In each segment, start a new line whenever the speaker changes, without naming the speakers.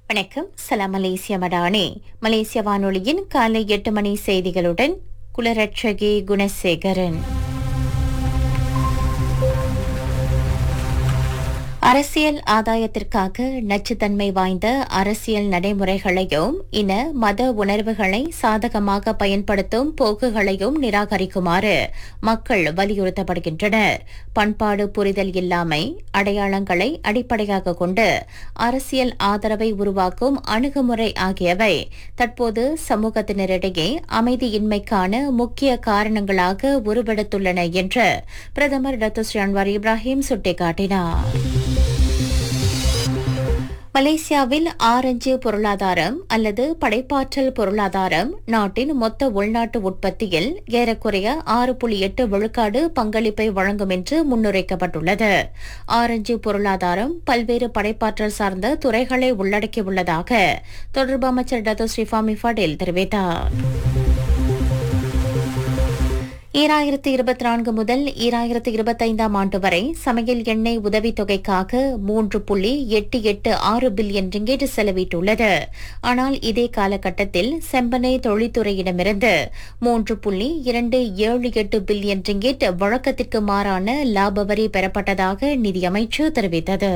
வணக்கம் சலாம் மலேசிய மடானே மலேசிய வானொலியின் காலை எட்டு மணி செய்திகளுடன் குலரட்சகி குணசேகரன் அரசியல் ஆதாயத்திற்காக நச்சுத்தன்மை வாய்ந்த அரசியல் நடைமுறைகளையும் இன மத உணர்வுகளை சாதகமாக பயன்படுத்தும் போக்குகளையும் நிராகரிக்குமாறு மக்கள் வலியுறுத்தப்படுகின்றனர் பண்பாடு புரிதல் இல்லாமை அடையாளங்களை அடிப்படையாக கொண்டு அரசியல் ஆதரவை உருவாக்கும் அணுகுமுறை ஆகியவை தற்போது சமூகத்தினரிடையே அமைதியின்மைக்கான முக்கிய காரணங்களாக உருவெடுத்துள்ளன என்று பிரதமர் டாக்டர் ஸ்ரீ அன்வார் இப்ராஹிம் சுட்டிக்காட்டினார் மலேசியாவில் ஆரஞ்சு பொருளாதாரம் அல்லது படைப்பாற்றல் பொருளாதாரம் நாட்டின் மொத்த உள்நாட்டு உற்பத்தியில் ஏறக்குறைய ஆறு புள்ளி எட்டு விழுக்காடு பங்களிப்பை வழங்கும் என்று முன்னுரைக்கப்பட்டுள்ளது ஆரஞ்சு பொருளாதாரம் பல்வேறு படைப்பாற்றல் சார்ந்த துறைகளை உள்ளடக்கியுள்ளதாக தொடர்பு அமைச்சர் டத்தோ ஸ்ரீஃபாமி ஃபடேல் தெரிவித்தார் ஈராயிரத்து இருபத்தி நான்கு முதல் ஈராயிரத்து இருபத்தைந்தாம் ஆண்டு வரை சமையல் எண்ணெய் உதவித்தொகைக்காக மூன்று புள்ளி எட்டு எட்டு ஆறு பில்லியன் ரிங்கேட் செலவிட்டுள்ளது ஆனால் இதே காலகட்டத்தில் செம்பனை தொழில்துறையிடமிருந்து மூன்று புள்ளி இரண்டு ஏழு எட்டு பில்லியன் ரிங்கேட் வழக்கத்திற்கு மாறான லாப வரி பெறப்பட்டதாக நிதியமைச்சு தெரிவித்தது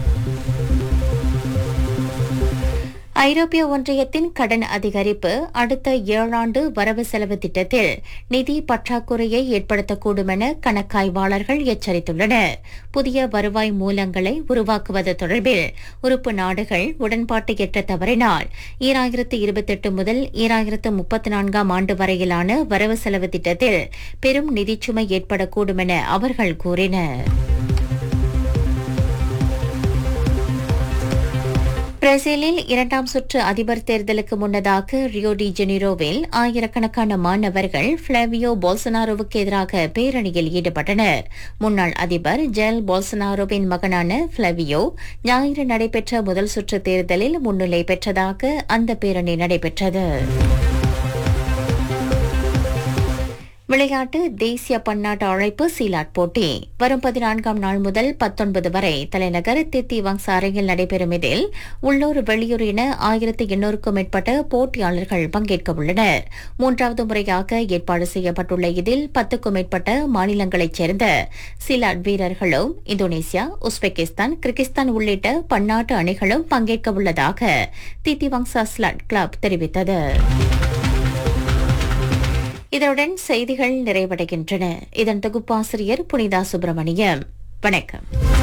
ஐரோப்பிய ஒன்றியத்தின் கடன் அதிகரிப்பு அடுத்த ஏழாண்டு வரவு செலவு திட்டத்தில் நிதி பற்றாக்குறையை ஏற்படுத்தக்கூடும் என கணக்காய்வாளர்கள் எச்சரித்துள்ளனர் புதிய வருவாய் மூலங்களை உருவாக்குவது தொடர்பில் உறுப்பு நாடுகள் உடன்பாட்டை எட்ட தவறினால் ஈராயிரத்து இருபத்தெட்டு முதல் ஈராயிரத்து முப்பத்தி நான்காம் ஆண்டு வரையிலான வரவு செலவு திட்டத்தில் பெரும் நிதிச்சுமை ஏற்படக்கூடும் என அவர்கள் கூறினர் பிரேசிலில் இரண்டாம் சுற்று அதிபர் தேர்தலுக்கு முன்னதாக ரியோ டி ஜெனிரோவில் ஆயிரக்கணக்கான மாணவர்கள் பிளாவியோ போல்சனாரோவுக்கு எதிராக பேரணியில் ஈடுபட்டனர் முன்னாள் அதிபர் ஜெல் போல்சனாரோவின் மகனான பிளாவியோ ஞாயிறு நடைபெற்ற முதல் சுற்று தேர்தலில் முன்னிலை பெற்றதாக அந்த பேரணி நடைபெற்றது விளையாட்டு தேசிய பன்னாட்டு அழைப்பு சீலாட் போட்டி வரும் பதினான்காம் நாள் முதல் பத்தொன்பது வரை தலைநகர் தித்திவாங் சாரையில் நடைபெறும் இதில் உள்ளூர் வெளியூர் என ஆயிரத்து எண்ணூறுக்கும் மேற்பட்ட போட்டியாளர்கள் பங்கேற்க உள்ளனர் மூன்றாவது முறையாக ஏற்பாடு செய்யப்பட்டுள்ள இதில் பத்துக்கும் மேற்பட்ட மாநிலங்களைச் சேர்ந்த சீலாட் வீரர்களும் இந்தோனேசியா உஸ்பெகிஸ்தான் கிர்கிஸ்தான் உள்ளிட்ட பன்னாட்டு அணிகளும் பங்கேற்க உள்ளதாக தித்திவாங் சாஸ்லாட் கிளப் தெரிவித்தது இதனுடன் செய்திகள் நிறைவடைகின்றன இதன் தொகுப்பாசிரியர் புனிதா சுப்பிரமணியம் வணக்கம்